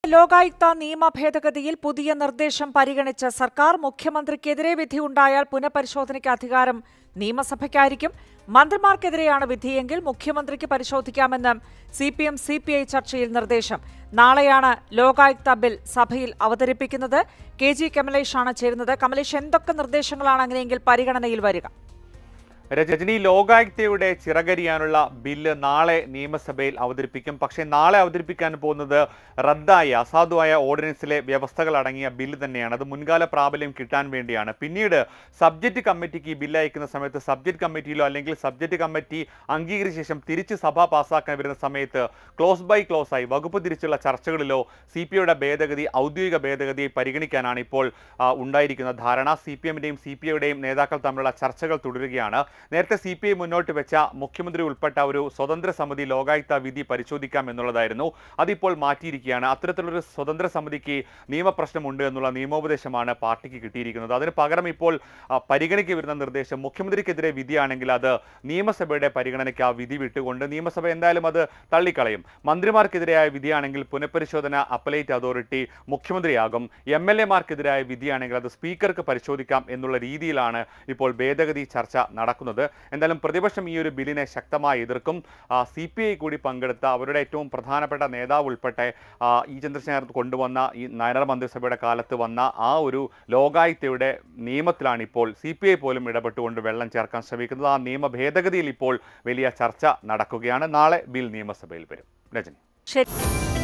ലോകായുക്ത നിയമ ഭേദഗതിയിൽ പുതിയ നിർദ്ദേശം പരിഗണിച്ച് സർക്കാർ മുഖ്യമന്ത്രിക്കെതിരെ വിധിയുണ്ടായാൽ പുനഃപരിശോധനയ്ക്ക് അധികാരം നിയമസഭയ്ക്കായിരിക്കും മന്ത്രിമാർക്കെതിരെയാണ് വിധിയെങ്കിൽ മുഖ്യമന്ത്രിക്ക് പരിശോധിക്കാമെന്ന് C P M C P I ചർച്ചയിൽ നിർദ്ദേശം നാളെയാണ് ലോകായുക്ത ബിൽ സഭയിൽ അവതരിപ്പിക്കുന്നത് കെ ജി കമലേഷാണ് ചേരുന്നത് കമലേഷ് എന്തൊക്കെ നിർദ്ദേശങ്ങളാണ് അങ്ങനെയെങ്കിൽ പരിഗണനയിൽ വരിക രജനി ലോകായുക്തയുടെ ചിറകരിയാനുള്ള ബില്ല് നാളെ നിയമസഭയിൽ അവതരിപ്പിക്കും പക്ഷേ നാളെ അവതരിപ്പിക്കാൻ പോകുന്നത് റദ്ദായ അസാധുവായ ഓർഡിനൻസിലെ വ്യവസ്ഥകൾ അടങ്ങിയ ബില്ല് തന്നെയാണ് അത് മുൻകാല പ്രാബല്യം കിട്ടാൻ വേണ്ടിയാണ് പിന്നീട് സബ്ജക്റ്റ് കമ്മിറ്റിക്ക് ഈ ബില്ല് അയക്കുന്ന സമയത്ത് സബ്ജക്റ്റ് കമ്മിറ്റിയിലോ അല്ലെങ്കിൽ സബ്ജക്റ്റ് കമ്മിറ്റി അംഗീകരിച്ച ശേഷം തിരിച്ച് സഭ പാസ്സാക്കാൻ വരുന്ന സമയത്ത് ക്ലോസ് ബൈ ക്ലോസ് ആയി വകുപ്പ് തിരിച്ചുള്ള ചർച്ചകളിലോ സി പി ഐയുടെ ഭേദഗതി ഔദ്യോഗിക ഭേദഗതിയെ പരിഗണിക്കാനാണ് ഇപ്പോൾ ആ, ഉണ്ടായിരിക്കുന്ന ധാരണ സി പി എമ്മിന്റെയും സി പി ഐയുടെയും നേതാക്കൾ തമ്മിലുള്ള ചർച്ചകൾ തുടരുകയാണ് നേരത്തെ സി പി ഐ മുന്നോട്ട് വെച്ച മുഖ്യമന്ത്രി ഉൾപ്പെട്ട ഒരു സ്വതന്ത്ര സമിതി ലോകായുക്ത വിധി പരിശോധിക്കാം എന്നുള്ളതായിരുന്നു അതിപ്പോൾ മാറ്റിയിരിക്കുകയാണ് അത്തരത്തിലൊരു സ്വതന്ത്ര സമിതിക്ക് നിയമപ്രശ്നമുണ്ട് എന്നുള്ള നിയമോപദേശമാണ് പാർട്ടിക്ക് കിട്ടിയിരിക്കുന്നത് അതിന് പകരം ഇപ്പോൾ ആ, പരിഗണിക്ക് വരുന്ന നിർദ്ദേശം മുഖ്യമന്ത്രിക്കെതിരെ വിധിയാണെങ്കിൽ അത് നിയമസഭയുടെ പരിഗണനയ്ക്ക് ആ വിധി വിട്ടുകൊണ്ട് നിയമസഭ എന്തായാലും അത് തള്ളിക്കളയും മന്ത്രിമാർക്കെതിരായ വിധിയാണെങ്കിൽ പുനഃപരിശോധന അപ്പലേറ്റ് അതോറിറ്റി മുഖ്യമന്ത്രിയാകും എം എൽ എമാർക്കെതിരായ വിധിയാണെങ്കിൽ അത് സ്പീക്കർക്ക് പരിശോധിക്കാം എന്നുള്ള രീതിയിലാണ് ഇപ്പോൾ ഭേദഗതി ചർച്ച നടക്കുന്നത് എന്തായാലും പ്രതിപക്ഷം ഈ ഒരു ബില്ലിനെ ശക്തമായി എതിർക്കും സി പി ഐ കൂടി പങ്കെടുത്ത അവരുടെ ഏറ്റവും പ്രധാനപ്പെട്ട നേതാവ് ഉൾപ്പെടെ ആ, ഇ ചന്ദ്രശേഖർ കൊണ്ടുവന്ന ഈ നയനർ മന്ത്രിസഭയുടെ കാലത്ത് വന്ന ആ ഒരു ലോകായുക്തയുടെ നിയമത്തിലാണ് ഇപ്പോൾ സി പി ഐ പോലും ഇടപെട്ടുകൊണ്ട് വെള്ളം ചേർക്കാൻ ശ്രമിക്കുന്നത് ആ നിയമ ഭേദഗതിയിൽ ഇപ്പോൾ വലിയ ചർച്ച നടക്കുകയാണ് നാളെ ബിൽ നിയമസഭയിൽ വരും രജനി ശരി